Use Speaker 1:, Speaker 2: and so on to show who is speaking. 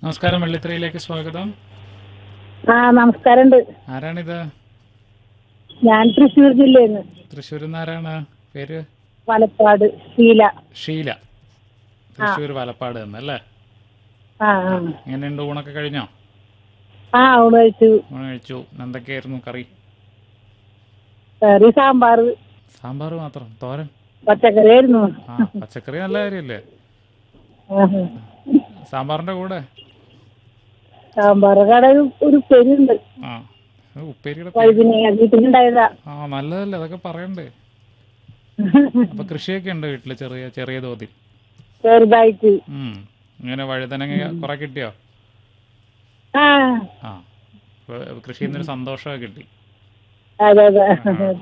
Speaker 1: നമസ്കാരം വെള്ളിത്തിരയിലേക്ക് സ്വാഗതം
Speaker 2: ആ നമസ്കാരമുണ്ട്
Speaker 1: ആരാണിത്
Speaker 2: ഞാൻ തൃശ്ശൂർ ജില്ലയിൽ നിന്ന്
Speaker 1: തൃശ്ശൂരിൽ നിന്ന് ആരാണ് പേര്
Speaker 2: വലപ്പാട് ശീല
Speaker 1: ഷീല തൃശ്ശൂർ വലപ്പാട് എന്നല്ലേ
Speaker 2: ആ ആ.
Speaker 1: എങ്ങനെയുണ്ട് ഊണൊക്കെ കഴിഞ്ഞോ
Speaker 2: ആ ഊണ് കഴിച്ചു
Speaker 1: ഊണ് കഴിച്ചു എന്തൊക്കെയായിരുന്നു കറി
Speaker 2: കറി സാമ്പാർ
Speaker 1: സാമ്പാർ മാത്രം തോരൻ
Speaker 2: പച്ചക്കറി ആയിരുന്നു
Speaker 1: ആ പച്ചക്കറി നല്ല കാര്യമല്ലേ
Speaker 2: ആഹ്.
Speaker 1: സാമ്പാറിന്റെ കൂടെ
Speaker 2: സാമ്പാർ കട ഒരു പെരുണ്ട്
Speaker 1: ആ അത് ഉപ്പേരിയുടെ പേര്.
Speaker 2: വൈകുന്നേരം വീട്ടിലുണ്ടായതാ
Speaker 1: ആ നല്ലതല്ലേ അതൊക്കെ പറയണ്ടേ അപ്പൊ കൃഷിയൊക്കെ ഉണ്ട് വീട്ടില് ചെറിയ ചെറിയ തോതിൽ
Speaker 2: ചെറുതായിട്ട്
Speaker 1: ഉം ഇങ്ങനെ വഴുതനങ്ങ കുറെ കിട്ടിയോ
Speaker 2: ആ
Speaker 1: ആ അപ്പൊ കൃഷിയിൽ നിന്നൊരു സന്തോഷമൊക്കെ കിട്ടി
Speaker 2: അതെ അതെ